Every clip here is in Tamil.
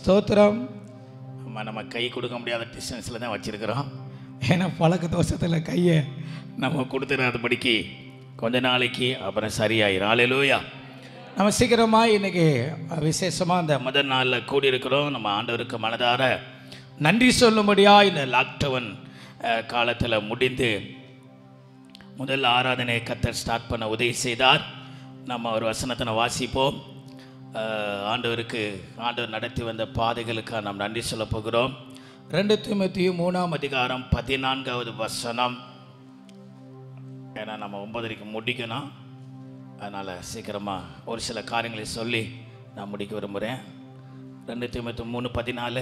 ஸ்தோத்திரம் நம்ம நம்ம கை கொடுக்க முடியாத டிஸ்டன்ஸில் தான் வச்சுருக்கிறோம் ஏன்னா பழக்க தோஷத்தில் கையை நம்ம கொடுத்துடாதபடிக்கு கொஞ்ச நாளைக்கு அப்புறம் சரியாயிரும் ஆலையிலூயா நம்ம சீக்கிரமாக இன்னைக்கு விசேஷமாக அந்த முதல் நாளில் கூடியிருக்கிறோம் நம்ம ஆண்டவருக்கு மனதார நன்றி சொல்லும்படியா இந்த லாக்டவுன் காலத்தில் முடிந்து முதல் ஆராதனை கத்தர் ஸ்டார்ட் பண்ண உதவி செய்தார் நம்ம ஒரு வசனத்தினை வாசிப்போம் அஹ், ஆண்டவருக்கு ஆண்டவர் நடத்தி வந்த பாதைகளுக்காக நாம் நன்றி சொல்ல போகிறோம் ரெண்டு தீமத்தியும் மூணாம் அதிகாரம் பதினான்காவது வசனம் ஏன்னா நம்ம ஒன்பதரைக்கு முடிக்கணும் அதனால் சீக்கிரமாக ஒரு சில காரியங்களை சொல்லி நான் முடிக்க விரும்புகிறேன் ரெண்டு தீமத்து மூணு பதினாலு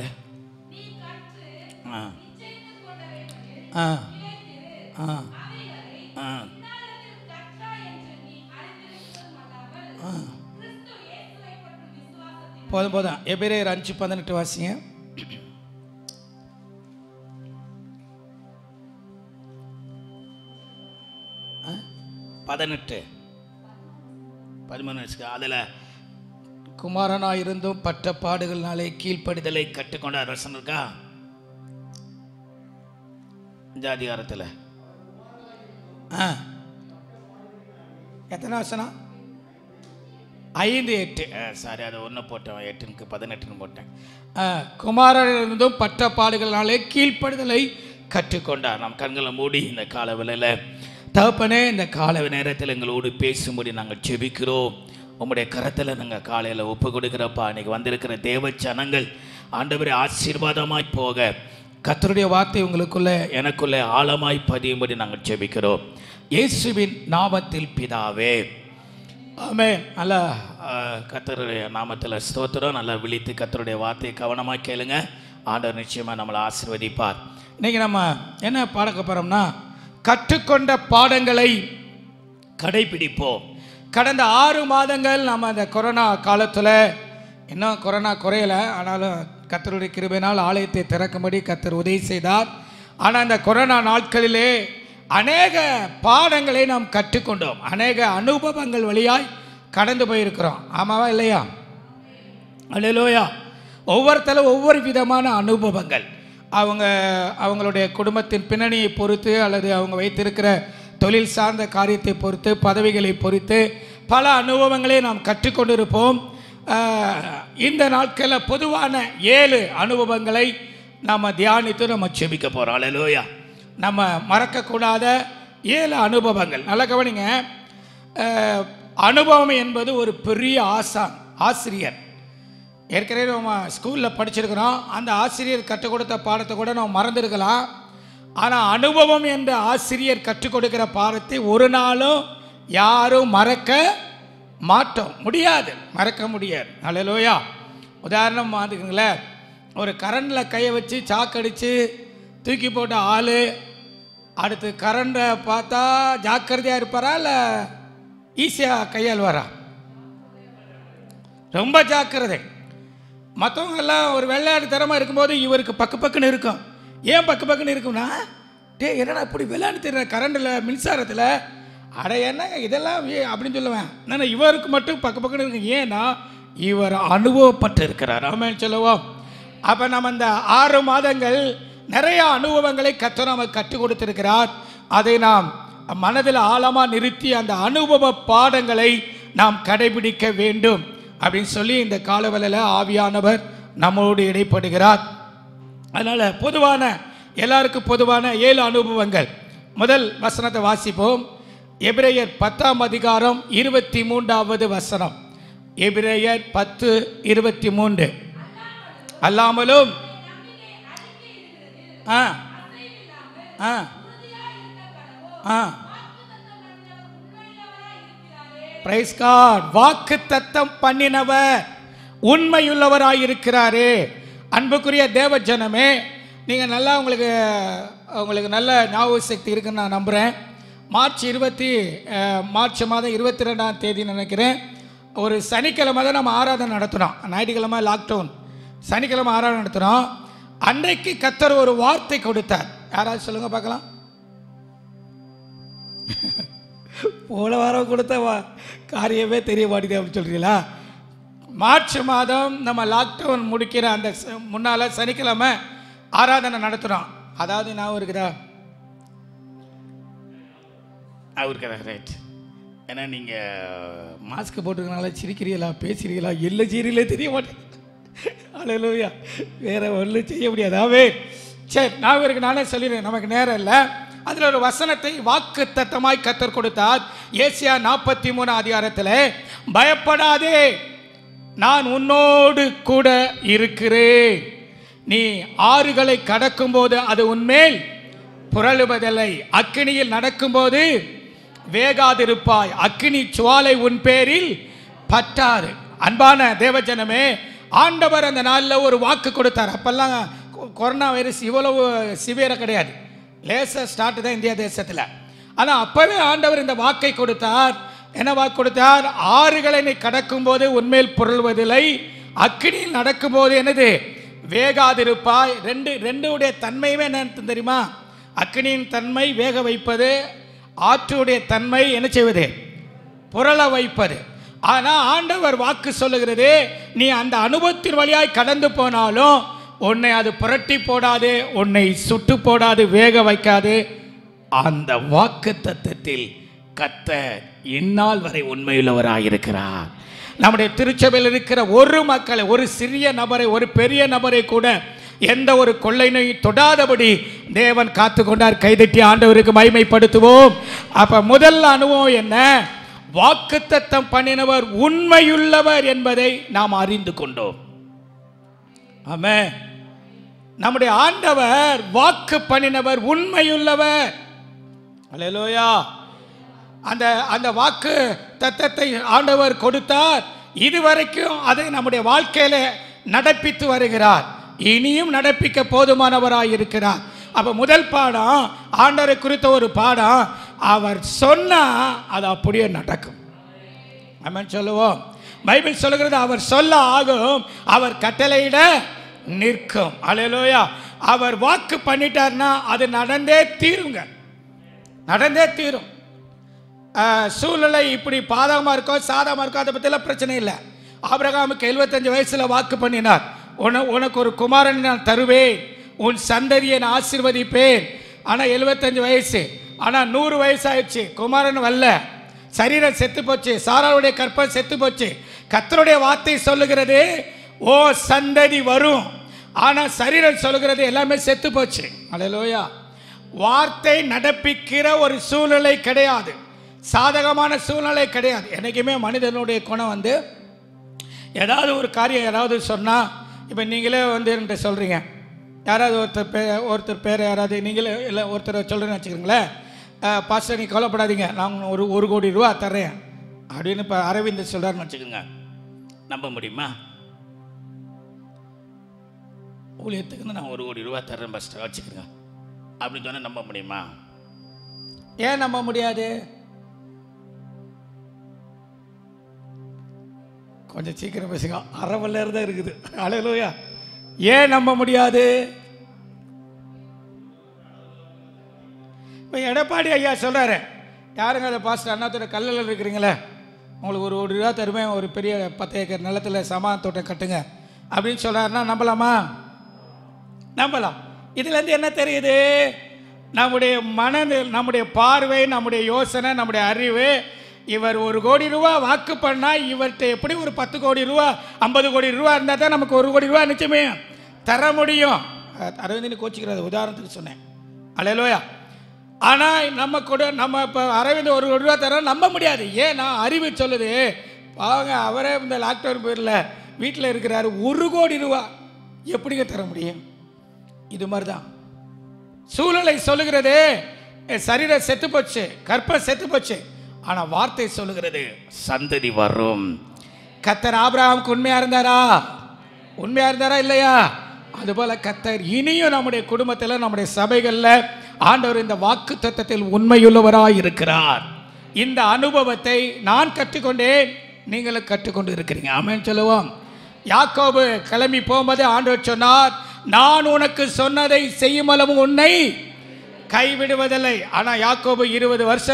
ஆ ஆ ஆ ஆ போதும் போதும் எபிரேயர் அஞ்சு பதினெட்டு வாசிங்க பதினெட்டு பதிமூணு வச்சுக்க அதில் குமாரனாக இருந்தும் பட்ட பாடுகள்னாலே கீழ்ப்படிதல் விடுதலை கற்றுக்கொண்ட அரசன் இருக்கா இந்த அதிகாரத்தில் ஆ எத்தனை வசனம் ஐந்து எட்டு சாரி அதை ஒன்று போட்டேன் எட்டுனுக்கு பதினெட்டுன்னு போட்டேன் ஆ, குமாரனிலிருந்தும் பட்ட பாடுகள்னாலே கீழ்ப்படுதலை கற்றுக்கொண்டார் நாம் கண்களை மூடி இந்த கால வேளையில தகப்பனே இந்த கால கால நேரத்தில் எங்களோடு பேசும்படி நாங்கள் செபிக்கிறோம் உம்முடைய கரத்தில் நாங்கள் காலையில் ஒப்பு கொடுக்குறப்பா இன்னைக்கு வந்திருக்கிற தேவ ஜனங்கள் ஆண்டவரே ஆசீர்வாதமாய் போக கர்த்தருடைய வார்த்தை உங்களுக்குள்ள எனக்குள்ளே ஆழமாய் பதியும்படி நாங்கள் செபிக்கிறோம் இயேசுவின் நாமத்தில் பிதாவே ஆமே நல்லா ஆஹ், கர்த்தருடைய நாமத்தில் ஸ்தோத்திரம் நல்லா விழித்து கர்த்தருடைய வார்த்தையை கவனமாக கேளுங்க ஆண்டவர் நிச்சயமாக நம்மளை ஆசீர்வதிப்பார் இன்னைக்கு நம்ம என்ன பார்க்க போறோம்னா கற்றுக்கொண்ட பாடங்களை கடைபிடிப்போம் கடந்த ஆறு மாதங்கள் நம்ம அந்த கொரோனா காலத்தில் இன்னும் கொரோனா குறையலை ஆனாலும் கர்த்தருடைய கிருபையினால் ஆலயத்தை திறக்கும்படி கர்த்தர் உதவி செய்தார் ஆனால் அந்த கொரோனா நாட்களிலே அநேக பாடங்களை நாம் கற்றுக்கொண்டோம் அநேக அனுபவங்கள் வழியாய் கடந்து போயிருக்கிறோம் ஆமாவா இல்லையா அல்லேலூயா ஒவ்வொருத்தரும் ஒவ்வொரு விதமான அனுபவங்கள் அவங்க அவங்களுடைய குடும்பத்தின் பின்னணியை பொறுத்து அல்லது அவங்க வைத்திருக்கிற தொழில் சார்ந்த காரியத்தை பொறுத்து பதவிகளை பொறுத்து பல அனுபவங்களை நாம் கற்றுக்கொண்டிருப்போம் ஆஹ், இந்த நாட்களில் பொதுவான ஏழு அனுபவங்களை நாம் தியானித்து நம்ம செபிக்க போகிறோம் அலையிலோயா நம்ம மறக்கக்கூடாத ஏழு அனுபவங்கள் நல்லா கவனிங்க அஹ், அனுபவம் என்பது ஒரு பெரிய ஆசான் ஆசிரியர் ஏற்கனவே நம்ம ஸ்கூலில் படிச்சிருக்கிறோம் அந்த ஆசிரியர் கற்றுக் கொடுத்த பாடத்தை கூட நம்ம மறந்துருக்கலாம் ஆனால் அனுபவம் என்ற ஆசிரியர் கற்றுக் கொடுக்கிற பாடத்தை ஒரு நாளும் யாரும் மறக்க மாட்டோம் முடியாது மறக்க முடியாது அல்லையா உதாரணம் பார்த்துக்குங்களேன் ஒரு கரண்டில் கையை வச்சு சாக்கடிச்சு தூக்கி போட்ட ஆள் அடுத்து கரண்டை பார்த்தா ஜாக்கிரதையாக இருப்பாரா இல்லை ஈஸியாக கையாள்வாரா ரொம்ப ஜாக்கிரதை மற்றவங்க எல்லாம் ஒரு வெள்ளாடு தரமாக இருக்கும்போது இவருக்கு பக்கு பக்குன்னு இருக்கும் ஏன் பக்கு பக்குன்னு இருக்கும்னா டே என்னடா இப்படி விளையாடு தெரியல கரண்டில் மின்சாரத்தில் அட என்னங்க இதெல்லாம் ஏ- அப்படின்னு சொல்லுவேன் நான் இவருக்கு மட்டும் பக்கு பக்குன்னு இருக்கு ஏன்னா இவர் அனுபவப்பட்டு இருக்கிறார் ஆமாம் சொல்லுவோம் அப்போ நம்ம இந்த ஆறு மாதங்கள் நிறைய அனுபவங்களை கற்று நமக்கு கற்றுக் கொடுத்திருக்கிறார் அதை நாம் மனதில் ஆழமாக நிறுத்தி அந்த அனுபவ பாடங்களை நாம் கடைபிடிக்க வேண்டும் அப்படின்னு சொல்லி இந்த காலவெளியில் ஆவியானவர் நம்மோடு இடைப்படுகிறார் அதனால் பொதுவான எல்லாருக்கும் பொதுவான ஏழு அனுபவங்கள் முதல் வசனத்தை வாசிப்போம் எபிரேயர் பத்தாம் அதிகாரம் இருபத்தி மூன்றாவது வசனம் எபிரேயர் பத்து இருபத்தி மூன்று அல்லாமலும் ஆ ஆ ஆ பிரைஸ் காட் வாக்கு தத்தம் பண்ணினவர் உண்மையுள்ளவராய் இருக்கிறாரே அன்புக்குரிய தேவ ஜனமே நீங்கள் நல்லா உங்களுக்கு உங்களுக்கு நல்ல ஞாபக சக்தி இருக்குன்னு நான் நம்புகிறேன் மார்ச் இருபத்தி அஹ், மார்ச் மாதம் இருபத்தி ரெண்டாம் தேதி நினைக்கிறேன் ஒரு சனிக்கிழமை தான் நம்ம ஆராதனை நடத்துகிறோம் ஞாயிற்றுக்கிழமை லாக்டவுன் சனிக்கிழமை ஆராதனை நடத்துகிறோம் அன்றைக்கு கத்தர் ஒரு வார்த்தை கொடுத்தார் யாராவது சொல்லுங்கள் பார்க்கலாம் போன வாரம் கொடுத்த வா காரியமே தெரிய மாட்டேங்குது அப்படின்னு சொல்கிறீங்களா மார்ச் மாதம் நம்ம லாக்டவுன் முடிக்கிற அந்த ச- முன்னால சனிக்கிழமை ஆராதனை நடத்துகிறோம் அதாவது ஞாபகம் இருக்குதா அவருக்கு ரைட் ஏன்னா நீங்கள் மாஸ்க் போட்டுருக்கனால சிரிக்கிறீங்களா பேசுறீங்களா இல்லை சீரியலே தெரிய மாட்டேன் அலையிலோயா வேற ஒன்றும் செய்ய முடியாதாவே சரி நான் இவருக்கு நானே சொல்லிடுறேன் நமக்கு நேரம் இல்லை அதில் ஒரு வசனத்தை வாக்கு தத்தமாய் கத்தர் கொடுத்தார் ஏசியா நாற்பத்தி மூணு அதிகாரத்தில் பயப்படாதே நான் உன்னோடு கூட இருக்கிறேன் நீ ஆறுகளை கடக்கும்போது அது உன்மேல் புரளுவதில்லை அக்கினியில் நடக்கும்போது வேகாதிருப்பாய் அக்கினி சுவாலை உன் பேரில் பற்றாது அன்பான தேவஜனமே ஆண்டவர் அந்த நாளில் ஒரு வாக்கு கொடுத்தார் அப்பெல்லாம் கொ- கொரோனா வைரஸ் இவ்வளவு சிவியராக கிடையாது லேசர் ஸ்டார்ட் தான் இந்தியா தேசத்தில் ஆனால் அப்பவே ஆண்டவர் இந்த வாக்கை கொடுத்தார் என்ன வாக்கு கொடுத்தார் ஆறுகளை நீ கடக்கும்போது உன்மேல் புரள்வதில்லை அக்கினியில் நடக்கும்போது என்னது வேகாதிருப்பாய் ரெண்டு ரெண்டுடைய தன்மையுமே என்ன தெரியுமா அக்னியின் தன்மை வேக வைப்பது ஆற்றுடைய தன்மை என்ன செய்வது புரள வைப்பது ஆனால் ஆண்டவர் வாக்கு சொல்லுகிறது நீ அந்த அனுபவத்தின் வழியாய் கடந்து போனாலும் உன்னை அது புரட்டி போடாது உன்னை சுட்டு போடாது வேக வைக்காது அந்த வாக்கு தத்தத்தில் கத்தர் இந்நாள் வரை உண்மையுள்ளவராயிருக்கிறார் நம்முடைய திருச்சபையில் இருக்கிற ஒரு மக்களை ஒரு சிறிய நபரை ஒரு பெரிய நபரை கூட எந்த ஒரு கொள்ளை நோய் தொடாதபடி தேவன் காத்து கொண்டார் கைதட்டி ஆண்டவருக்கு மகிமைப்படுத்துவோம் அப்ப முதல் அனுபவம் என்ன வாக்குத்தத்தம் பண்ணினவர் உண்மையுள்ளவர் என்பதை நாம் அறிந்து கொண்டோம் ஆமே நம்முடைய ஆண்டவர் வாக்கு பண்ணினவர் உண்மையுள்ளவர் அல்லேலூயா அந்த அந்த வாக்கு தத்தத்தை ஆண்டவர் கொடுத்தார் இதுவரைக்கும் அதை நம்முடைய வாழ்க்கையில நடப்பித்து வருகிறார் இனியும் நடப்பிக்க போதுமானவராய் இருக்கிறார் அப்ப முதல் பாடம் ஆண்டவரை குறித்த ஒரு பாடம் அவர் சொன்னா அது அப்படியே நடக்கும் ஆமென் சொல்லுவோம் பைபிள் சொல்லுகிறது அவர் சொல்ல ஆகும் அவர் கட்டளையிட நிற்கும் அல்லேலூயா அவர் வாக்கு பண்ணிட்டார்னா அது நடந்தே தீருங்க நடந்தே தீரும் ஆஹ், சூழ்நிலை இப்படி பாதகமாக இருக்கோ சாதகமாக இருக்கோ அதை பற்றிலாம் பிரச்சனை இல்லை ஆபிரகாமுக்கு எழுபத்தஞ்சு வயசில் வாக்கு பண்ணினார் உன உனக்கு ஒரு குமாரன் நான் தருவேன் உன் சந்ததியை நான் ஆசீர்வதிப்பேன் ஆனால் எழுபத்தஞ்சு வயசு ஆனால் நூறு வயசாயிடுச்சு குமாரன் வரல சரீரம் செத்து போச்சு சாராளுடைய கற்பம் செத்து போச்சு கத்தருடைய வார்த்தை சொல்லுகிறது ஓ சந்ததி வரும் ஆனால் சரீரம் சொல்லுகிறது எல்லாமே செத்து போச்சு அல்லேலூயா வார்த்தை நடப்பிக்கிற ஒரு சூழ்நிலை கிடையாது சாதகமான சூழ்நிலை கிடையாது என்றைக்குமே மனிதனுடைய குணம் வந்து ஏதாவது ஒரு காரியம் யாராவது சொன்னால் இப்போ நீங்களே வந்து என்கிட்ட சொல்கிறீங்க யாராவது ஒருத்தர் பே ஒருத்தர் பேர் யாராவது நீங்களே இல்லை ஒருத்தர் சொல்கிறேன்னு வச்சுக்கோங்களேன் பாஸ்டர் நீ கவலைப்படாதீங்க நான் ஒரு ஒரு கோடி ரூபா தர்றேன் அப்படின்னு இப்போ அரவிந்த் சொல்கிறாருன்னு வச்சுக்கோங்க நம்ப முடியுமா ஊழியத்துக்குன்னு நான் ஒரு கோடி ரூபா தர்றேன் பஸ்ட்டு வச்சுக்கோங்க அப்படின்னு சொன்னால் நம்ப முடியுமா ஏன் நம்ப முடியாது கொஞ்சம் சீக்கிரம் பேசுங்க அரை மணி நேரம் தான் இருக்குது அலையலோயா ஏன் நம்ப முடியாது இப்போ எடப்பாடி ஐயா சொல்றாரு யாருங்க அதை பாஸ்டர் அண்ணாத்துறை கல்லில் இருக்கிறீங்களே உங்களுக்கு ஒரு ஒரு ரூபா தருவேன் ஒரு பெரிய பத்து ஏக்கர் நிலத்துல சமான தோட்டம் கட்டுங்க அப்படின்னு சொல்றாருன்னா நம்பலாமா நம்பலாம் இதுலேருந்து என்ன தெரியுது நம்முடைய மன நம்முடைய பார்வை நம்முடைய யோசனை நம்முடைய அறிவு இவர் ஒரு கோடி ரூபா வாக்கு பண்ணால் இவர்கிட்ட எப்படி ஒரு பத்து கோடி ரூபா ஐம்பது கோடி ரூபா இருந்தால் தான் நமக்கு ஒரு கோடி ரூபா நிச்சயமே தர முடியும் அஹ் அரவிந்தினி கோச்சிக்கிறது உதாரணத்துக்கு சொன்னேன் அலையலோயா ஆனால் நம்ம கூட நம்ம இப்போ அரவிந்த் ஒரு கோடி ரூபா தர நம்ப முடியாது ஏன்னா அறிவு சொல்லுது பாவங்க அவரே இந்த லாக்டவுன் பேரில் வீட்டில் இருக்கிறாரு ஒரு கோடி ரூபா எப்படிங்க தர முடியும் இது மாதிரி தான் சூழ்நிலை சொல்லுகிறது என் சரீரம் செத்து போச்சு கற்பம் செத்து போச்சு ஆனால் வார்த்தை சொல்லுகிறது சந்ததி வரும் கத்தர் ஆபிரகாமுக்கு உண்மையா இருந்தாரா உண்மையா இருந்தாரா இல்லையா அதுபோல கத்தர் இனியும் நம்முடைய குடும்பத்தில் நம்முடைய சபைகளில் ஆண்டவர் இந்த வாக்கு தத்தத்தில் உண்மையுள்ளவராய் இருக்கிறார் இந்த அனுபவத்தை நான் கற்றுக்கொண்டேன் நீங்களும் கற்றுக்கொண்டு இருக்கிறீங்க ஆமென் சொல்லுவோம் யாக்கோபு கிளம்பி போகும்போது ஆண்டவர் சொன்னார் நான் உனக்கு சொன்னதை செய்யும் அளவு உன்னை கைவிடுவதில்லை ஆனால் யாக்கோபு இருபது வருஷம்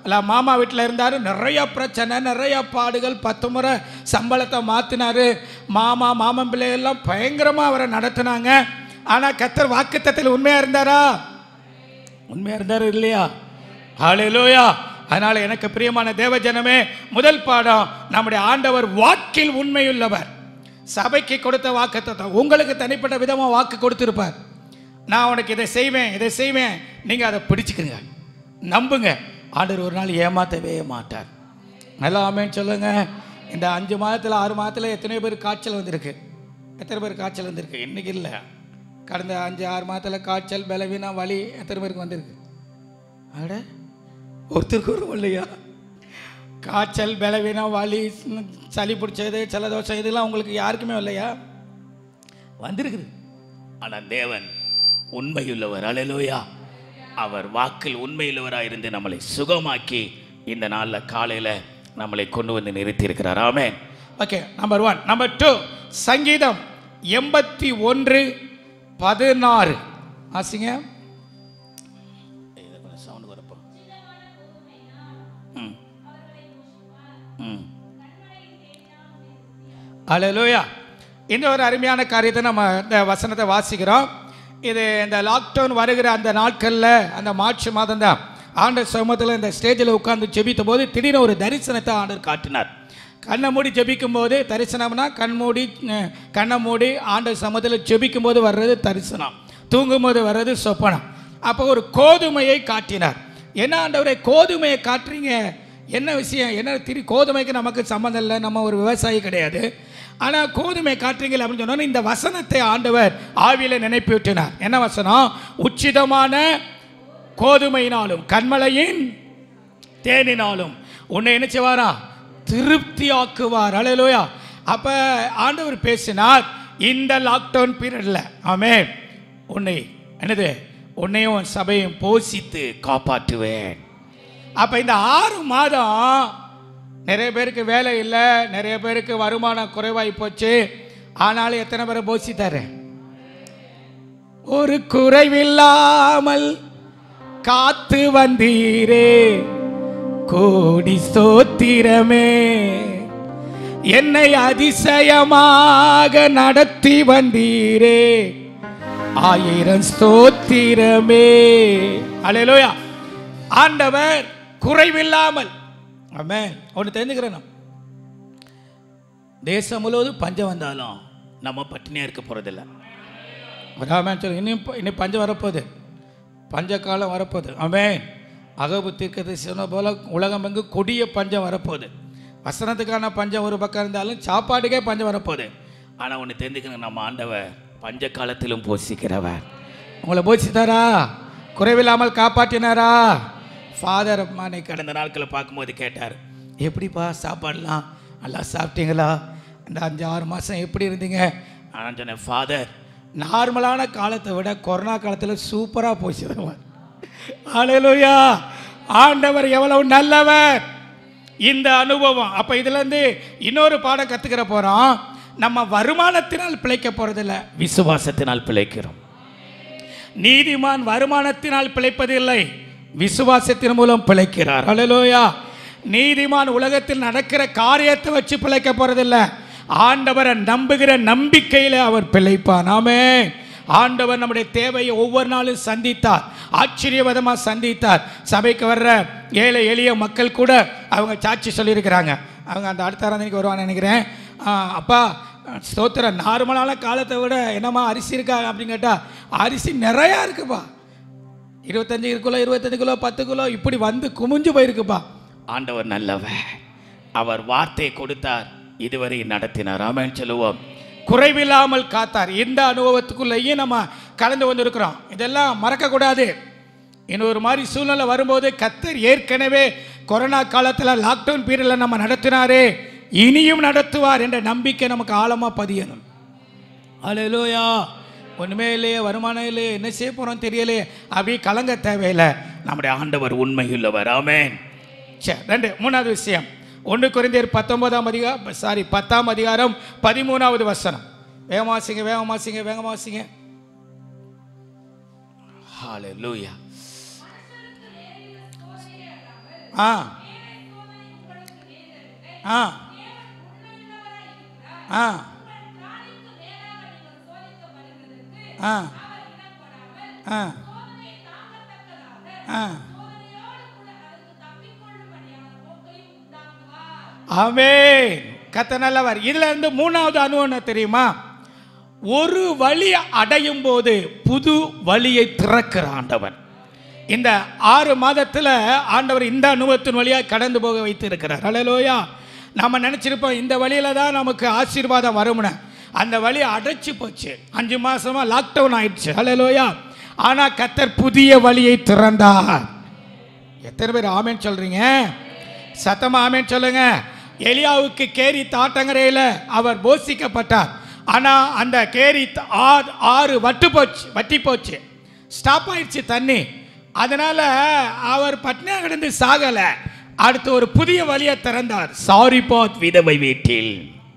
அல்ல மாமா வீட்டில் இருந்தார் நிறைய பிரச்சனை நிறைய பாடுகள் பத்து முறை சம்பளத்தை மாற்றினாரு மாமா மாமன் பிள்ளைகள்லாம் பயங்கரமாக அவரை நடத்துனாங்க ஆனால் கத்தர் வாக்குத்தத்தில் உண்மையாக இருந்தாரா உண்மையாக இருந்தார் இல்லையா ஹalleluya அதனால எனக்கு பிரியமான தேவஜனமே முதல் பாடம் நம்முடைய ஆண்டவர் வாக்கில் உண்மையுள்ளவர் சபைக்கு கொடுத்த வாக்குத்தத்தம் உங்களுக்கு தனிப்பட்ட விதமாக வாக்கு கொடுத்திருப்பார் நான் உனக்கு இதை செய்வேன் இதை செய்வேன் நீங்கள் அதை பிடிச்சுக்குங்க நம்புங்க ஆண்டவர் ஒரு நாள் ஏமாற்றவே மாட்டார் நல்லா ஆமேன்னு சொல்லுங்க இந்த அஞ்சு மாதத்தில் ஆறு மாதத்தில் எத்தனை பேர் காய்ச்சல் வந்திருக்கு எத்தனை பேர் காய்ச்சல் வந்திருக்கு இன்னைக்கு இல்லை கடந்த அஞ்சு ஆறு மாதத்தில் காய்ச்சல் பலவீனம் வலி எத்தனை பேருக்கு வந்திருக்கு அட ஒருத்தருக்கு ஒரு இல்லையா காய்ச்சல் பலவீனம் வலி ம், சளி பிடிச்சது ஜலதோஷம் இதெல்லாம் உங்களுக்கு யாருக்குமே இல்லையா வந்திருக்குது ஆனால் தேவன் உண்மையுள்ளவர் அலலோயா அவர் வாக்கில் உண்மையுள்ளவராக இருந்து நம்மளை சுகமாக்கி இந்த நாளில் காலையில் நம்மளை கொண்டு வந்து நிறுத்தி இருக்கிறார் amen okay number one number two சங்கீதம் எண்பத்தி ஒன்று பதினாறு ஆசிங்க சவுண்ட் வரப்போ ம் ம் அலலூயா இந்த ஒரு அருமையான காரியத்தை நம்ம இந்த வசனத்தை வாசிக்கிறோம் இது இந்த லாக்டவுன் வருகிற அந்த நாட்களில் அந்த மார்ச் மாதம் தான் ஆண்டர் சமூகத்தில் இந்த ஸ்டேஜில் உட்கார்ந்து ஜெபித்த போது திடீர்னு ஒரு தரிசனத்தை ஆண்டர் காட்டினார் கண்ணை மூடி ஜெபிக்கும் போது தரிசனம்னா கண் மூடி அஹ், கண்ணை மூடி ஆண்டர் சமூகத்தில் ஜெபிக்கும் போது வர்றது தரிசனம் தூங்கும் போது வர்றது சொப்பனம் அப்போ ஒரு கோதுமையை காட்டினார் என்ன ஆண்டவரே கோதுமையை காட்டுறீங்க என்ன விஷயம் என்ன திரு கோதுமைக்கு நமக்கு சம்மந்தம் இல்லை நம்ம ஒரு விவசாயி கிடையாது ஆனால் கோதுமை காட்டுறீங்க அப்படின்னு சொன்னோன்னே இந்த வசனத்தை ஆண்டவர் ஆவியில் நினைப்பூட்டினார் என்ன வசனம் உச்சிதமான கோதுமையினாலும் கண்மலையின் தேனினாலும் உன்னை என்ன செய்வாரா திருப்தி ஆக்குவார் அலையலோயா அப்போ ஆண்டவர் பேசினார் இந்த லாக்டவுன் பீரியடில் ஆமே உன்னை என்னது உன்னையும் உன் சபையும் போஷித்து காப்பாற்றுவேன் அப்போ இந்த ஆறு மாதம் நிறைய பேருக்கு வேலை இல்லை நிறைய பேருக்கு வருமானம் குறைவாகி போச்சு ஆனாலும் எத்தனை பேரை போஷித்தாரு ஒரு குறைவில்லாமல் காத்து வந்தீரே கோடி ஸ்தோத்திரமே என்னை அதிசயமாக நடத்தி வந்தீரே ஆயிரம் ஸ்தோத்திரமே அலையலோயா ஆண்டவர் குறைவில்லாமல் ஆமென் ஒன்று தெரிஞ்சுக்கிறேன் நான். தேசம் முழுவதும் பஞ்சம் வந்தாலும் நம்ம பட்டினியாக இருக்க போகிறதில்ல ஆமென் சொல்லு இன்னும் ப- இன்னும் பஞ்சம் வரப்போகுது பஞ்ச காலம் வரப்போகுது ஆமென் அகபு தீர்க்கதை சொன்ன போல உலகம் எங்கு கொடிய பஞ்சம் வரப்போகுது வசனத்துக்கான பஞ்சம் ஒரு பக்கம் இருந்தாலும் சாப்பாட்டுக்கே பஞ்சம் வரப்போகுது ஆனால் ஒன்று தெரிஞ்சுக்கணும் நம்ம ஆண்டவர் பஞ்ச காலத்திலும் போஷிக்கிறவர் உங்களை போச்சித்தாரா குறைவில்லாமல் காப்பாற்றினாரா ஃபாதர் அம்மானை கடை கடந்த நாட்களை பார்க்கும்போது கேட்டார் எப்படிப்பா சாப்பாடலாம் நல்லா சாப்பிட்டீங்களா இந்த அஞ்சு ஆறு மாதம் எப்படி இருந்தீங்க நான் சொன்னேன் ஃபாதர் நார்மலான காலத்தை விட கொரோனா காலத்தில் சூப்பராக போச்சு அலையலூயா ஆண்டவர் எவ்வளவு நல்லவர் இந்த அனுபவம் அப்போ இதுலேருந்து இன்னொரு பாடம் கற்றுக்கிற போகிறோம் நம்ம வருமானத்தினால் பிழைக்க போகிறதில்ல விசுவாசத்தினால் பிழைக்கிறோம் நீதிமான் வருமானத்தினால் பிழைப்பதில்லை விசுவாசத்தின் மூலம் பிழைக்கிறார் அலலோயா நீதிமான் உலகத்தில் நடக்கிற காரியத்தை வச்சு பிழைக்க போறதில்ல ஆண்டவரை நம்புகிற நம்பிக்கையில் அவர் பிழைப்பான் ஆமே ஆண்டவர் நம்முடைய தேவையை ஒவ்வொரு நாளும் சந்தித்தார் ஆச்சரியவதமாக சந்தித்தார் சபைக்கு வர்ற ஏழை எளிய மக்கள் கூட அவங்க சாட்சி சொல்லியிருக்கிறாங்க அவங்க அந்த அடுத்த ஆராதனைக்கு வருவான்னு நினைக்கிறேன் ஆ, அப்பா ஸ்தோத்திரம் நார்மலான காலத்தை விட என்னம்மா அரிசி இருக்கா அப்படின்னு கேட்டால் அரிசி நிறையா இருக்குப்பா இருபத்தஞ்சு கிலோ இருபத்தஞ்சு கிலோ பத்து கிலோ இப்படி வந்து குமிஞ்சு போயிருக்குப்பா ஆண்டவர் நல்லவர் அவர் வார்த்தை கொடுத்தார் இதுவரை நடத்தினார் ஆமென் சொல்லுவோம் குறைவில்லாமல் காத்தார் இந்த அனுபவத்துக்குள்ளேயும் நம்ம கலந்து வந்திருக்கிறோம் இதெல்லாம் மறக்கக்கூடாது இன்னொரு மாதிரி சூழ்நிலை வரும்போது கத்தர் ஏற்கனவே கொரோனா காலத்தில் லாக்டவுன் பீரியடில் நம்ம நடத்தினாரே இனியும் நடத்துவார் என்ற நம்பிக்கை நமக்கு ஆழமாக பதியணும் அலையலோயா ஒன்றுமே இல்லையே வருமானம் இல்லையே என்ன செய்ய போகிறோம் தெரியலையே அப்படி கலங்க தேவையில்லை நம்முடைய ஆண்டவர் உண்மையுள்ளவர் ஆமென் சரி ரெண்டு மூணாவது விஷயம் ஒன்று குறைந்தர் பத்தொன்பதாம் அதிகாரம் சாரி பத்தாம் அதிகாரம் பதிமூணாவது வசனம் வேகமாசிங்க வேகமாசிங்க வேகமாசிங்க ஹalleluya ஆ ஆ ஆ ஆ ஆ ஆ ஆமென் கத்த நல்லவர் இதுல இருந்து மூணாவது அனுபவம் என்ன தெரியுமா ஒரு வழி அடையும் போது புது வழியை திறக்கிற ஆண்டவன் இந்த ஆறு மாதத்துல ஆண்டவர் இந்த அனுபவத்தின் வழியாக கடந்து போக வைத்திருக்கிறார் ஹalleluya நம்ம நினைச்சிருப்போம் இந்த வழியில தான் நமக்கு ஆசீர்வாதம் வரும்னு அந்த வழி அடைச்சு போச்சு அஞ்சு மாசமா லாக்டவுன் ஆயிடுச்சு ஹalleluya ஆனா கத்தர் புதிய வழியை திறந்தார் எத்தனை பேர் ஆமேன்னு சொல்றீங்க சத்தமா ஆமேன்னு சொல்லுங்க எலியாவுக்கு கேரி தாட்டங்கரையில் அவர் போஷிக்கப்பட்டார் ஆனா அந்த கேரி த- ஆறு ஆறு வட்டு போச்சு வட்டி போச்சு ஸ்டாப் ஆயிடுச்சு தண்ணி அதனால அவர் பட்னியா கிடந்து சாகல அடுத்து ஒரு புதிய வழியை திறந்தார் சாரி பாத் விதவை வீட்டில்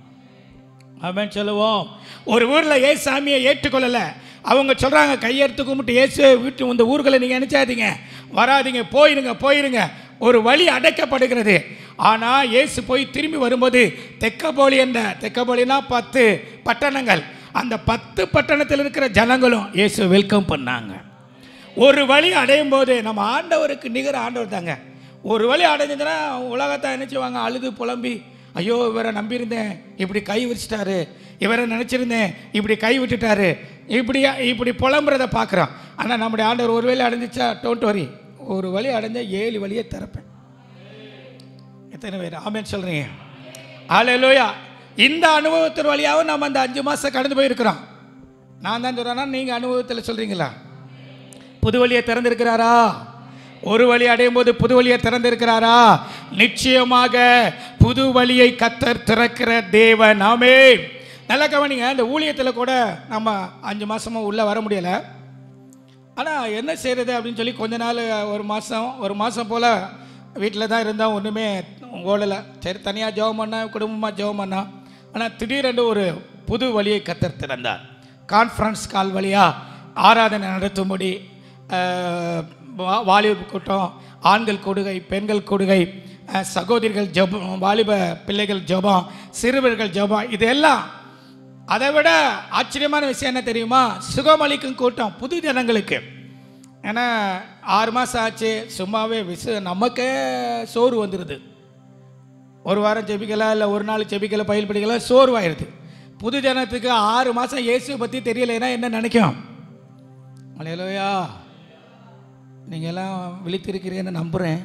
அவன் சொல்லுவோம் ஒரு ஊரில் ஏ சாமியை ஏற்றுக்கொள்ளலை அவங்க சொல்கிறாங்க கையெடுத்து கும்பிட்டு இயேசு வீட்டு இந்த ஊர்களை நீங்கள் நினைச்சாதீங்க வராதீங்க போயிருங்க போயிருங்க ஒரு வழி அடைக்கப்படுகிறது ஆனால் இயேசு போய் திரும்பி வரும்போது தெக்கப்போலி என்ற தெக்கப்போலினா பத்து பட்டணங்கள் அந்த பத்து பட்டணத்தில் இருக்கிற ஜனங்களும் இயேசு வெல்கம் பண்ணாங்க ஒரு வழி அடையும் போது நம்ம ஆண்டவருக்கு நிகர ஆண்டவர் தாங்க ஒரு வழி அடைஞ்சதுன்னா உலகத்தை நினைச்சுவாங்க அழுது புலம்பி ஐயோ இவரை நம்பியிருந்தேன் இப்படி கை விரிச்சிட்டாரு இவரை நினச்சிருந்தேன் இப்படி கை விட்டுட்டாரு இப்படி இப்படி புலம்புறத பார்க்குறோம் ஆனால் நம்முடைய ஆண்டவர் ஒரு வழி அடைஞ்சிச்சா டோன்ட் வரி ஒரு வழி அடைஞ்சா ஏழு வழியை திறப்பேன் எத்தனை பேர் ஆமேன்னு சொல்கிறீங்க ஆலையிலோயா இந்த அனுபவத்தின் வழியாகவும் நம்ம அந்த அஞ்சு மாதம் கடந்து போயிருக்கிறோம் நான் தான் சொல்கிறேன்னா நீங்கள் அனுபவத்தில் சொல்கிறீங்களா புது வழியை திறந்திருக்கிறாரா ஒரு வழி அடையும் போது புது வழியை திறந்திருக்கிறாரா நிச்சயமாக புது வழியை கத்தர் திறக்கிற தேவன் ஆமே நல்லா கவனிங்க இந்த ஊழியத்தில் கூட நம்ம அஞ்சு மாசமா உள்ளே வர முடியலை ஆனால் என்ன செய்கிறது அப்படின்னு சொல்லி கொஞ்ச நாள் ஒரு மாதம் ஒரு மாதம் போல் வீட்டில் தான் இருந்தோம் ஒன்றுமே ஓடலை சரி தனியாக ஜெபம் பண்ண குடும்பமாக ஜெபம் பண்ணோம் ஆனால் திடீரென்று ஒரு புது வழியை கத்தர் திறந்தார் கான்ஃபரன்ஸ் கால் வழியாக ஆராதனை நடத்தும்படி அஹ், வா- வாலிபர் கூட்டம் ஆண்கள் கொடுகை பெண்கள் கொடுகை அஹ், சகோதரிகள் ஜெபம் வாலிப பிள்ளைகள் ஜெபம் சிறுவர்கள் ஜெபம் இதெல்லாம் அதை விட ஆச்சரியமான விஷயம் என்ன தெரியுமா சுகமளிக்கும் கூட்டம் புது ஜனங்களுக்கு ஏன்னா ஆறு மாதம் ஆச்சு சும்மாவே விசு நமக்கே சோறு வந்துடுது ஒரு வாரம் ஜெபிக்கல இல்லை ஒரு நாள் ஜெபிக்கல பயில் படிக்கல சோர்வாயிருது புது ஜனத்துக்கு ஆறு மாதம் இயேசுவை பற்றி தெரியலைன்னா என்ன நினைக்கும் அலையலோயா நீங்கள் எல்லாம் விழித்திருக்கிறீங்கன்னு நம்புகிறேன்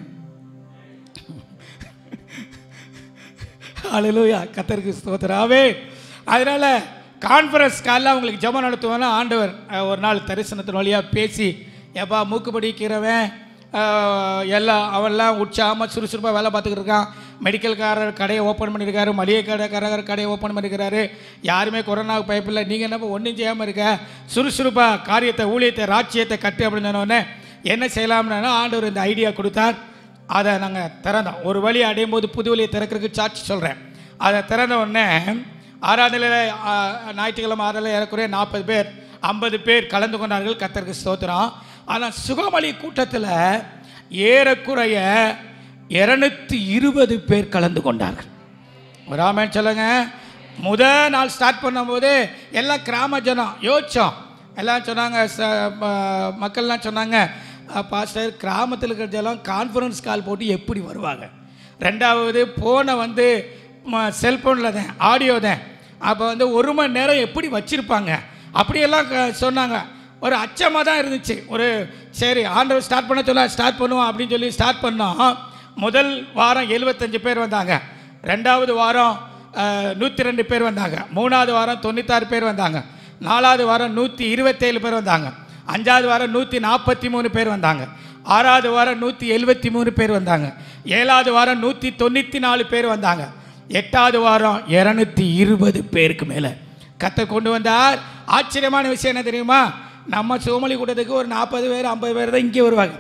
அலையலோயா கத்தருக்கு ஸ்தோத்திராவே அதனால் கான்ஃபரன்ஸ் காலில் அவங்களுக்கு ஜெபம் நடத்துவானா ஆண்டவர் அஹ், ஒரு நாள் தரிசனத்தின் வழியாக பேசி எப்பா மூக்கு பிடிக்கிறவன் அஹ், எல்லாம் அவன்லாம் உற்சாகமாக சுறுசுறுப்பாக வேலை பார்த்துக்கிட்டு இருக்கான் மெடிக்கல்காரர் கடையை ஓப்பன் பண்ணியிருக்காரு மளிகை கடைக்காரர் கடையை ஓப்பன் பண்ணியிருக்காரு யாருமே கொரோனாவுக்கு பயப்பில்லை நீங்கள் என்ன ஒன்றும் செய்யாமல் இருக்க சுறுசுறுப்பாக காரியத்தை ஊழியத்தை ராட்சியத்தை கட்டு அப்படின்னு சொன்னோடனே என்ன செய்யலாம்னா ஆண்டவர் இந்த ஐடியா கொடுத்தார் அதை நாங்கள் திறந்தோம் ஒரு வழி அடையும் போது புது வழியை திறக்கிறதுக்கு சாட்சி சொல்கிறேன் அதை திறந்த உடனே ஆராதனையில் ஞாயிற்றுக்கிழமை ஆறாவில் ஏறக்குறைய நாற்பது பேர் ஐம்பது பேர் கலந்து கொண்டார்கள் கத்தருக்கு ஸ்தோத்திரம் ஆனால் சுகமளி கூட்டத்தில் ஏறக்குறைய இருநூத்தி இருபது பேர் கலந்து கொண்டார்கள் ராமன் சொல்லுங்க முத நாள் ஸ்டார்ட் பண்ணும்போது எல்லாம் கிராம ஜனம் யோசிச்சோம் எல்லாம் சொன்னாங்க ச- ம- மக்கள்லாம் சொன்னாங்க "அஹ், பாஸ்டர் கிராமத்தில் இருக்கிற ஜனம் கான்ஃபரன்ஸ் கால் போட்டு எப்படி வருவாங்க ரெண்டாவது ஃபோனை வந்து செல்ஃபோனில் தான் ஆடியோ தான் அப்போ வந்து ஒரு மணி நேரம் எப்படி வச்சுருப்பாங்க அப்படியெல்லாம் க- சொன்னாங்க ஒரு அச்சமாக தான் இருந்துச்சு ஒரு சரி ஆண்டவர் ஸ்டார்ட் பண்ண சொல்ல ஸ்டார்ட் பண்ணுவோம் அப்படின்னு சொல்லி ஸ்டார்ட் பண்ணோம் முதல் வாரம் எழுபத்தஞ்சு பேர் வந்தாங்க ரெண்டாவது வாரம் நூற்றி ரெண்டு பேர் வந்தாங்க மூணாவது வாரம் தொண்ணூத்தாறு பேர் வந்தாங்க நாலாவது வாரம் நூற்றி இருபத்தேழு பேர் வந்தாங்க அஞ்சாவது வாரம் நூற்றி நாற்பத்தி மூணு பேர் வந்தாங்க ஆறாவது வாரம் நூற்றி எழுபத்தி மூணு பேர் வந்தாங்க ஏழாவது வாரம் நூற்றி தொண்ணூற்றி நாலு பேர் வந்தாங்க எட்டாவது வாரம் இரநூத்தி இருபது பேருக்கு மேலே கத்தை கொண்டு வந்தார் ஆச்சரியமான விஷயம் என்ன தெரியுமா நம்ம சோமலி கூட்டத்துக்கு ஒரு நாற்பது பேர் ஐம்பது பேர் தான் இங்கே வருவாங்க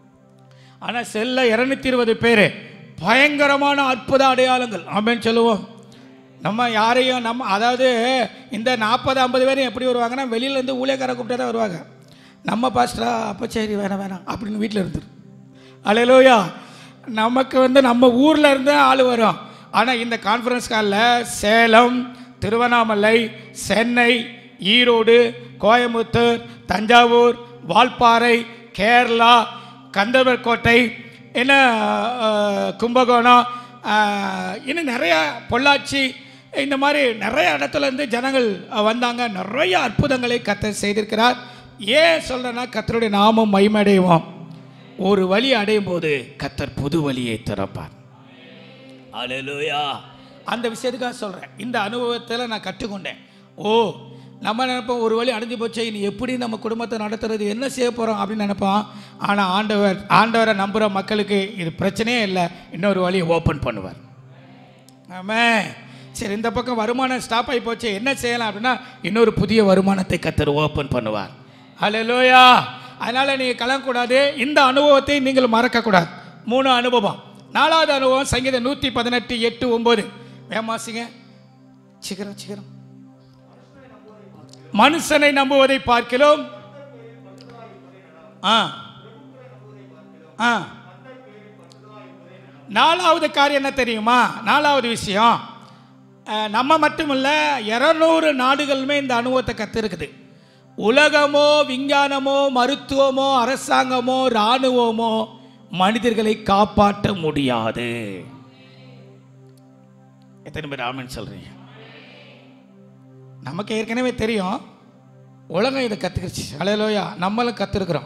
ஆனால் செல்ல இரநூத்தி இருபது பேர் பயங்கரமான அற்புத அடையாளங்கள் ஆமென்னு சொல்லுவோம் நம்ம யாரையும் நம்ம அதாவது இந்த நாற்பது ஐம்பது பேரும் எப்படி வருவாங்கன்னா வெளியிலேருந்து ஊழியக்கார கூப்பிட்டா தான் வருவாங்க நம்ம பாஸ்டரா அப்போ சரி வேணாம் வேணாம் அப்படின்னு வீட்டில் இருந்துரு அலையலோயா நமக்கு வந்து நம்ம ஊரில் இருந்து ஆள் வரும் ஆனால் இந்த கான்ஃபரன்ஸ் காலில் சேலம் திருவண்ணாமலை சென்னை ஈரோடு கோயம்புத்தூர் தஞ்சாவூர் வால்பாறை கேரளா கந்தர்வர்கோட்டை என்ன அஹ், கும்பகோணம் அஹ், இன்னும் நிறைய பொள்ளாச்சி இந்த மாதிரி நிறைய இடத்துல இருந்து ஜனங்கள் அஹ், வந்தாங்க நிறைய அற்புதங்களை கத்தர் செய்திருக்கிறார் ஏன் சொல்கிறேன்னா கத்தருடைய நாமம் மைமடைவோம் ஒரு வழி அடையும் போது கத்தர் புது வழியை திறப்பார் அல்லேலூயா அந்த விஷயத்துக்காக சொல்கிறேன் இந்த அனுபவத்தில் நான் கற்றுக்கொண்டேன் ஓ நம்ம நினைப்போம் ஒரு வழி அடைஞ்சு போச்சு இனி எப்படி நம்ம குடும்பத்தை நடத்துறது என்ன செய்ய போகிறோம் அப்படின்னு நினைப்போம் ஆனால் ஆண்டவர் ஆண்டவரை நம்புகிற மக்களுக்கு இது பிரச்சனையே இல்லை இன்னொரு வழியை ஓப்பன் பண்ணுவார் ஆமே சரி இந்த பக்கம் வருமானம் ஸ்டாப் ஆகி போச்சு என்ன செய்யலாம் அப்படின்னா இன்னொரு புதிய வருமானத்தை கத்தர் ஓப்பன் பண்ணுவார் ஹalleluya அதனால் நீங்கள் கலங்கக்கூடாது இந்த அனுபவத்தை நீங்கள் மறக்கக்கூடாது மூணு அனுபவம் நாலாவது அனுபவம் சங்கீதம் நூற்றி பதினெட்டு எட்டு ஒம்பது வேமாசிங்க சீக்கிரம் சீக்கிரம் மனுஷனை நம்புவதை பார்க்கிறோம் ஆ ஆ நாலாவது காரியம் என்ன தெரியுமா நாலாவது விஷயம் அஹ், நம்ம மட்டுமில்ல இரநூறு நாடுகளுமே இந்த அனுபவத்தை கற்றுருக்குது உலகமோ விஞ்ஞானமோ மருத்துவமோ அரசாங்கமோ இராணுவமோ மனிதர்களை காப்பாற்ற முடியாது எத்தனை பேர் ஆமென்னு சொல்றீங்க நமக்கு ஏற்கனவே தெரியும் உலகம் இதை கற்றுக்கிடுச்சு அலையலோயா நம்மளும் கற்றுருக்குறோம்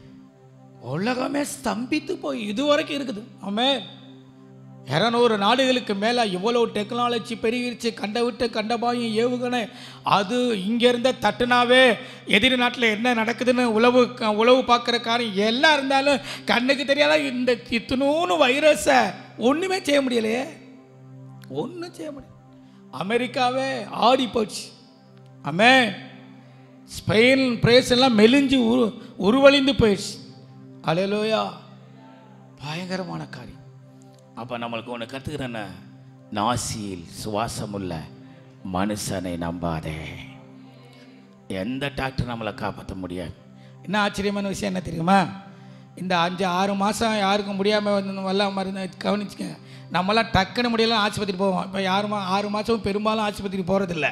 உலகமே ஸ்தம்பித்து போய் இது வரைக்கும் இருக்குது ஆமே இரநூறு நாடுகளுக்கு மேலே இவ்வளோ டெக்னாலஜி பெருகிருச்சு கண்ட விட்டு கண்டபாயும் ஏவுகணை அது இங்கேருந்த தட்டுனாவே எதிரி நாட்டில் என்ன நடக்குதுன்னு உளவு உளவு பார்க்குற காரியம் எல்லாம் இருந்தாலும் கண்ணுக்கு தெரியாத இந்த இத்தினூன்னு வைரஸை ஒன்றுமே செய்ய முடியலையே ஒன்றும் செய்ய முடியல அமெரிக்காவே ஆடி போச்சு ஆமே ஸ்பெயின் பிரேஸ் எல்லாம் மெலிஞ்சு உரு உருவழிந்து போயிடுச்சு அலையலோயா பயங்கரமான காரியம் அப்போ நம்மளுக்கு ஒன்று கற்றுக்கிறேன்னு நாசியில் சுவாசமுள்ள மனுஷனை நம்பாதே எந்த டாக்டர் நம்மளை காப்பாற்ற முடியாது என்ன ஆச்சரியமான விஷயம் என்ன தெரியுமா இந்த அஞ்சு ஆறு மாதம் யாருக்கும் முடியாமல் வந்து எல்லாம் மருந்து கவனிச்சுக்க நம்மலாம் டக்குன்னு முடியல ஆஸ்பத்திரி போவோம் இப்போ யாருமா ஆறு மாதமும் பெரும்பாலும் ஆஸ்பத்திரி போகிறதில்ல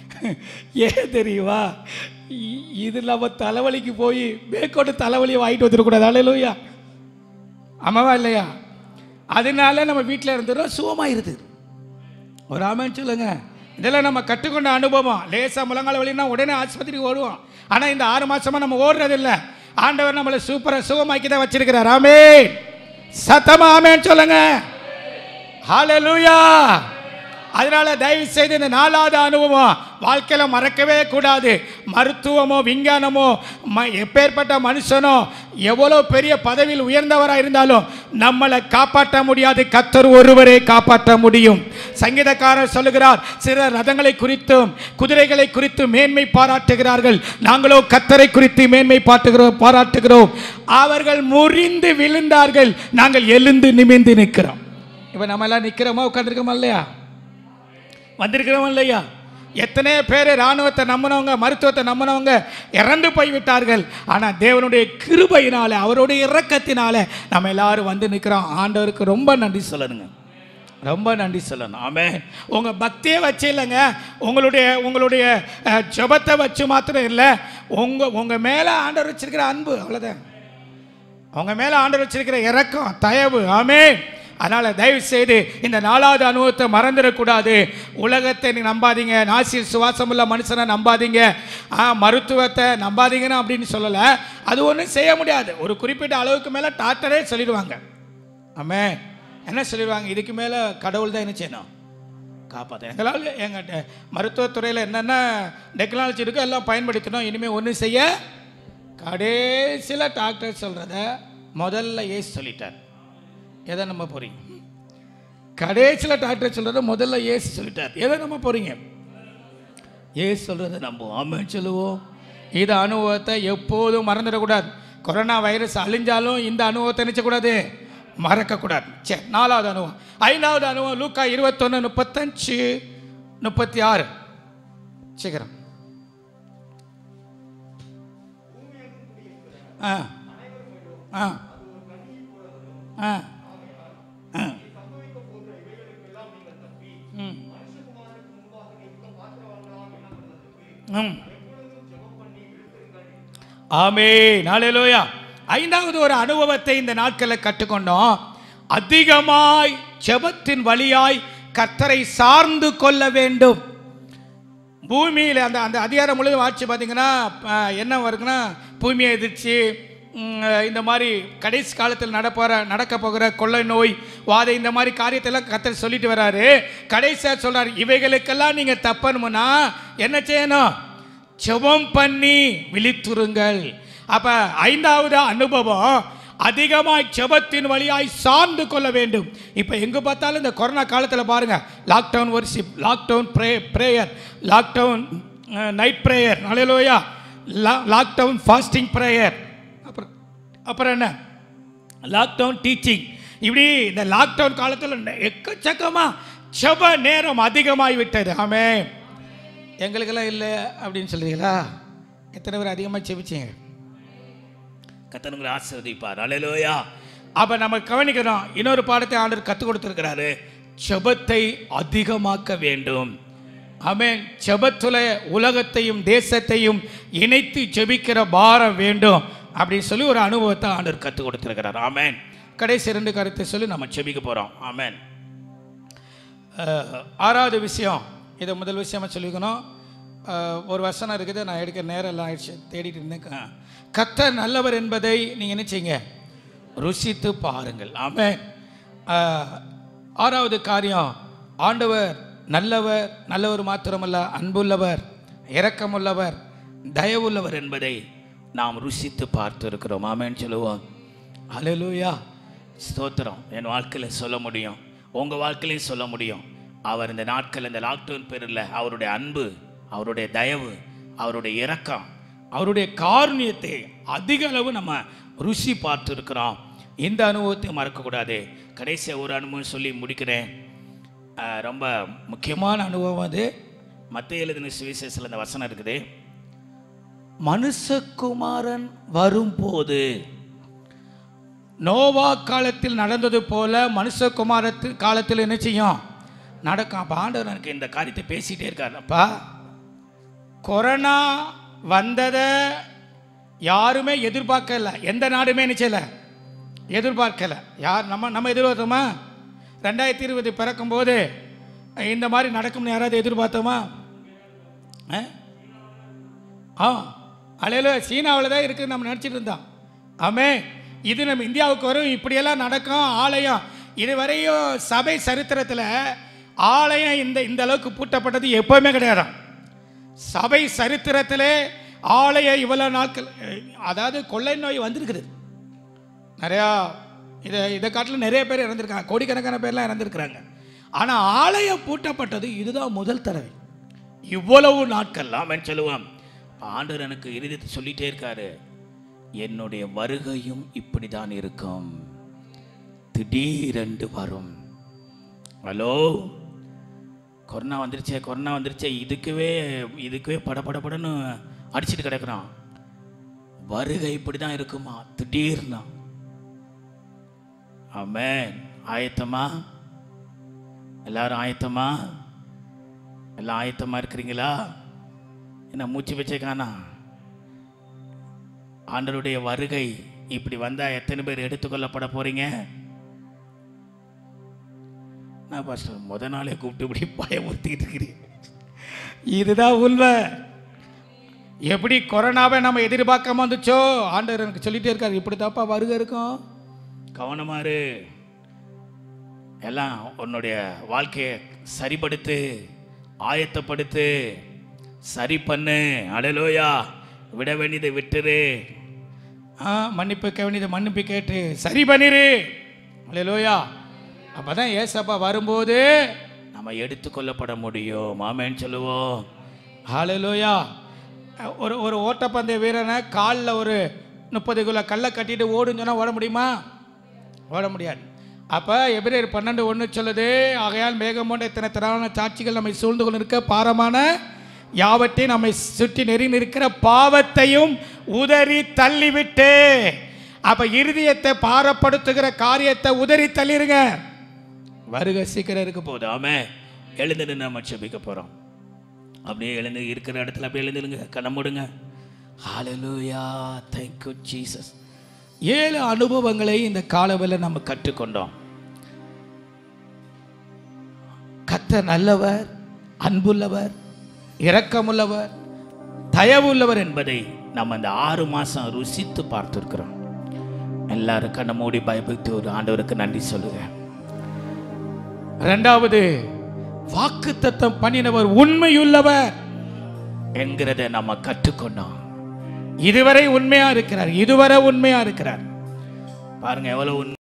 ஏன் தெரியுமா இ- இது நம்ம தலைவலிக்கு போய் மேற்கொண்டு தலைவலியை வாங்கிட்டு வந்துடக்கூடாது அலையிலோயா ஆமாவா இல்லையா அதனால நம்ம வீட்டில் இருந்துடும் சுகமாயிருது ஒரு ஆமான்னு சொல்லுங்க இதெல்லாம் நம்ம கற்றுக்கொண்ட அனுபவம் லேசாக முழங்கால வலினா உடனே ஆஸ்பத்திரிக்கு ஓடுவோம் ஆனால் இந்த ஆறு மாசமா நம்ம ஓடுறது இல்லை ஆண்டவர் நம்மளை சூப்பராக சுகமாக்கி தான் வச்சிருக்கிறார் ஆமே சத்தமா ஆமேன்னு சொல்லுங்க ஹalleluya அதனால தயவு செய்து இந்த நாலாவது அனுபவம் வாழ்க்கையில மறக்கவே கூடாது மருத்துவமோ விஞ்ஞானமோ ம எப்பேற்பட்ட மனுஷனோ எவ்வளோ பெரிய பதவியில் உயர்ந்தவராக இருந்தாலும் நம்மளை காப்பாற்ற முடியாது கத்தர் ஒருவரே காப்பாற்ற முடியும் சங்கீதக்காரர் சொல்லுகிறார் சில ரதங்களை குறித்தும் குதிரைகளை குறித்து மேன்மை பாராட்டுகிறார்கள் நாங்களோ கத்தரை குறித்து மேன்மை பாட்டுகிறோம் பாராட்டுகிறோம் அவர்கள் முறிந்து விழுந்தார்கள் நாங்கள் எழுந்து நிமிர்ந்து நிற்கிறோம் இப்போ நம்ம எல்லாம் நிற்கிறோமா உட்காந்துருக்கோமா இல்லையா வந்திருக்கிறோம் இல்லையா எத்தனை பேர் இராணுவத்தை நம்பினவங்க மருத்துவத்தை நம்பினவங்க இறந்து போய்விட்டார்கள் ஆனால் தேவனுடைய கிருபையினால அவருடைய இரக்கத்தினால நம்ம எல்லாரும் வந்து நிற்கிறோம் ஆண்டவருக்கு ரொம்ப நன்றி சொல்லணுங்க ரொம்ப நன்றி சொல்லணும் ஆமே உங்கள் பக்தியே வச்சு இல்லைங்க உங்களுடைய உங்களுடைய அஹ், ஜெபத்தை வச்சு மாத்திரம் இல்லை உங்கள் உங்கள் மேலே ஆண்டவர் வச்சிருக்கிற அன்பு அவ்வளோதான் அவங்க மேலே ஆண்டவர் வச்சிருக்கிற இரக்கம் தயவு ஆமே அதனால் தயவு செய்து இந்த நாலாவது அனுபவத்தை மறந்துடக்கூடாது உலகத்தை நீ நம்பாதீங்க நாசியில் சுவாசமுள்ள மனுஷனை நம்பாதீங்க ஆ மருத்துவத்தை நம்பாதீங்கன்னு அப்படின்னு சொல்லலை அது ஒன்றும் செய்ய முடியாது ஒரு குறிப்பிட்ட அளவுக்கு மேலே டாக்டரே சொல்லிடுவாங்க ஆமே என்ன சொல்லிடுவாங்க இதுக்கு மேலே கடவுள் தான் என்ன செய்யணும் காப்பாற்ற எங்களால் எங்கள் மருத்துவத்துறையில் என்னென்ன டெக்னாலஜி இருக்கோ எல்லாம் பயன்படுத்தணும் இனிமேல் ஒன்றும் செய்ய கடைசியில் டாக்டர் சொல்கிறத முதல்ல ஏசு சொல்லிட்டார் எதை நம்ம போகிறீங்க கடைசியில் டாக்டர் சொல்கிறத முதல்ல ஏசு சொல்லிட்டார் எதை நம்ம போகிறீங்க ஏசு சொல்கிறத நம்புவோம் ஆமான்னு சொல்லுவோம் இந்த அனுபவத்தை எப்போதும் மறந்துடக்கூடாது கொரோனா வைரஸ் அழிஞ்சாலும் இந்த அனுபவத்தை நினச்சக்கூடாது மறக்கக்கூடாது சரி நாலாவது அனுபவம் ஐந்தாவது அனுபவம் லூக்கா இருபத்தொன்று முப்பத்தஞ்சு முப்பத்தி ஆறு சீக்கிரம் ஆ ஆ ஆ ம் ஆமே நாளேலோயா ஐந்தாவது ஒரு அனுபவத்தை இந்த நாட்களில் கற்றுக்கொண்டோம் அதிகமாய் ஜெபத்தின் வழியாய் கர்த்தரை சார்ந்து கொள்ள வேண்டும் பூமியில் அந்த அந்த அதிகாரம் முழுவதும் ஆட்சி பார்த்தீங்கன்னா அஹ், என்ன வருதுன்னா பூமியை எதிர்த்து ம், இந்த மாதிரி கடைசி காலத்தில் நடப்போகிற நடக்க போகிற கொள்ளை நோய் வாதை இந்த மாதிரி காரியத்தெல்லாம் கத்தர் சொல்லிட்டு வராரு கடைசியாக சொல்றாரு இவைகளுக்கெல்லாம் நீங்கள் தப்பணும்னா என்ன செய்யணும் ஜெபம் பண்ணி விழித்துருங்கள் அப்ப ஐந்தாவது அனுபவம் அதிகமாய் ஜெபத்தின் வழியாய் சார்ந்து கொள்ள வேண்டும் இப்போ எங்க பார்த்தாலும் இந்த கொரோனா காலத்தில் பாருங்க lockdown worship lockdown pray prayer lockdown night prayer hallelujah lockdown fasting prayer அப்புறம் அப்புறம் என்ன லாக்டவுன் டீச்சிங் இப்படி இந்த லாக்டவுன் காலத்தில் எக்கச்சக்கமா ஜெப நேரம் அதிகமாகி விட்டது ஆமே எங்களுக்கெல்லாம் இல்லை அப்படின்னு சொல்றீங்களா எத்தனை பேர் அதிகமாக செபிச்சீங்க கத்தனுங்களை ஆசீர்வதிப்பார் அலையலோயா அப்போ நம்ம கவனிக்கணும் இன்னொரு பாடத்தை ஆண்டவர் கற்றுக் கொடுத்துருக்கிறாரு ஜெபத்தை அதிகமாக்க வேண்டும் ஆமென் ஜெபத்துல உலகத்தையும் தேசத்தையும் இணைத்து ஜெபிக்கிற பாரம் வேண்டும் அப்படின்னு சொல்லி ஒரு அனுபவத்தை ஆண்டவர் கற்றுக் கொடுத்துருக்கிறார் ஆமென் கடைசி ரெண்டு கருத்தை சொல்லி நம்ம ஜெபிக்க போகிறோம் ஆமென் அஹ், ஆறாவது விஷயம் இதை முதல் விஷயமா சொல்லிக்கணும் அஹ், ஒரு வசனம் இருக்குது நான் எடுக்க நேரம் எல்லாம் ஆயிடுச்சு தேடிட்டு இருந்தேன் கத்தர் நல்லவர் என்பதை நீங்கள் என்ன செய்யுங்க ருசித்து பாருங்கள் ஆமென் அஹ், ஆறாவது காரியம் ஆண்டவர் நல்லவர் நல்லவர் மாத்திரமல்ல அன்புள்ளவர் இரக்கமுள்ளவர் தயவுள்ளவர் என்பதை நாம் ருசித்து பார்த்து இருக்கிறோம் ஆமென்னு சொல்லுவோம் அலலூயா ஸ்தோத்திரம் என் வாழ்க்கையில் சொல்ல முடியும் உங்கள் வாழ்க்கையிலையும் சொல்ல முடியும் அவர் இந்த நாட்கள் இந்த லாக்டவுன் பேரில் அவருடைய அன்பு அவருடைய தயவு அவருடைய இரக்கம் அவருடைய காருண்யத்தை அதிக அளவு நம்ம ருசி பார்த்து இருக்கிறோம் இந்த அனுபவத்தை மறக்கக்கூடாது கடைசியாக ஒரு அனுபவம் சொல்லி முடிக்கிறேன் அஹ், ரொம்ப முக்கியமான அனுபவம் அது மத்திய எழுதின சுவிசேஷத்தில் இந்த வசனம் இருக்குது மனுஷகுமாரன் வரும்போது நோவா காலத்தில் நடந்தது போல மனுஷகுமாரத்து காலத்தில் என்ன செய்யும் நடக்கும் அப்போ ஆண்டவர் எனக்கு இந்த காரியத்தை பேசிகிட்டே இருக்காரு அப்பா கொரோனா வந்ததை யாருமே எதிர்பார்க்கல எந்த நாடுமே என்ன செய்யல எதிர்பார்க்கல யார் நம்ம நம்ம எதிர்பார்த்தோமா ரெண்டாயிரத்தி இருபது பிறக்கும்போது இந்த மாதிரி நடக்கும்னு யாராவது எதிர்பார்த்தோமா ஆ ஆ அலையில சீனாவில் தான் இருக்குது நம்ம நினச்சிட்டு இருந்தோம் ஆமே இது நம்ம இந்தியாவுக்கு வரும் இப்படியெல்லாம் நடக்கும் ஆலயம் இதுவரையும் சபை சரித்திரத்தில் ஆலயம் இந்த இந்த அளவுக்கு பூட்டப்பட்டது எப்போவுமே கிடையாது சபை சரித்திரத்திலே ஆலயம் இவ்வளோ நாட்கள் அஹ், அதாவது கொள்ளை நோய் வந்திருக்குது நிறையா இதை இதை காட்டிலும் நிறைய பேர் இறந்துருக்காங்க கோடிக்கணக்கான பேர்லாம் இறந்துருக்குறாங்க ஆனால் ஆலயம் பூட்டப்பட்டது இதுதான் முதல் தடவை இவ்வளவு நாட்கள் அவன் சொல்லுவான் ஆண்டவர் எனக்கு இறுதித்தை சொல்லிட்டே இருக்காரு என்னுடைய வருகையும் இப்படிதான் இருக்கும் திடீரென்று வரும் ஹலோ கொரோனா வந்துருச்சே கொரோனா வந்துருச்சே இதுக்குவே இதுக்குவே படபடபடன்னு அடிச்சிட்டு கிடக்குறான் வருகை இப்படி தான் இருக்குமா திடீர்னு ஆமென் ஆயத்தமா எல்லாரும் ஆயத்தமா எல்லாம் ஆயத்தமா இருக்கிறீங்களா என்ன மூச்சு வச்சே காணா ஆண்டருடைய வருகை இப்படி வந்தா எத்தனை பேர் எடுத்துக்கொள்ளப்பட போறீங்க நான் பாஸ்டர் முத நாளே கூப்பிட்டு இப்படி பயமுறுத்திட்டு இருக்கிறேன் இதுதான் உண்மை எப்படி கொரோனாவை நம்ம எதிர்பார்க்காம வந்துச்சோ ஆண்டவர் எனக்கு சொல்லிட்டே இருக்காரு இப்படி தாப்பா வருகை இருக்கும் கவனமா இரு எல்லாம் உன்னுடைய வாழ்க்கையை சரிப்படுத்து ஆயத்தப்படுத்து சரி பண்ணு அடலோயா விட வேண்டியதை விட்டுரு ஆ மன்னிப்பு கவனித மன்னிப்பு கேட்டு சரி பண்ணிரு அல்லேலூயா அப்பதான் ஏசப்பா வரும்போது நம்ம எடுத்துக்கொள்ளப்பட முடியும் மாமேன்னு சொல்லுவோம் ஹalleluya ஒரு ஒரு ஓட்டப்பந்தய வீரனை காலில் ஒரு முப்பது கிலோ கல்லை கட்டிட்டு ஓடுன்னு சொன்னா ஓட முடியுமா ஓட முடியாது அப்போ எபிரேயர் பன்னெண்டு ஒன்று சொல்லுது ஆகையால் மேகம் போன்ற இத்தனை திறமான சாட்சிகள் நம்மை சூழ்ந்து கொண்டு இருக்க பாரமான யாவற்றையும் நம்மை சுற்றி நெருங்கி இருக்கிற பாவத்தையும் உதறி தள்ளிவிட்டு அப்போ இருதயத்தை பாரப்படுத்துகிற காரியத்தை உதறி தள்ளிருங்க வருக சீக்கிரம் இருக்க போகுது போதாமே எழுந்து நின்று நம்ம செபிக்க போகிறோம் அப்படியே எழுந்து இருக்கிற இடத்துல அப்படியே எழுந்துருங்க கண்ணை மூடுங்க ஹalleluya thank you ஜீசஸ் ஏழு அனுபவங்களை இந்த காலவில் நம்ம கற்றுக்கொண்டோம் கத்தர் நல்லவர் அன்புள்ளவர் இரக்கமுள்ளவர் தயவுள்ளவர் என்பதை என்பதை நம்ம இந்த ஆறு மாசம் ருசித்து பார்த்துருக்கிறோம் எல்லாரும் கண்ணை மூடி பயபக்தி ஒரு ஆண்டவருக்கு நன்றி சொல்லுங்க இரண்டாவது வாக்குத்தத்தம் பண்ணினவர் உண்மையுள்ளவர் என்கிறத நம்ம கற்றுக்கொண்டோம் இதுவரை உண்மையா இருக்கிறார் இதுவரை உண்மையா இருக்கிறார் பாருங்க எவ்வளவு உண்மை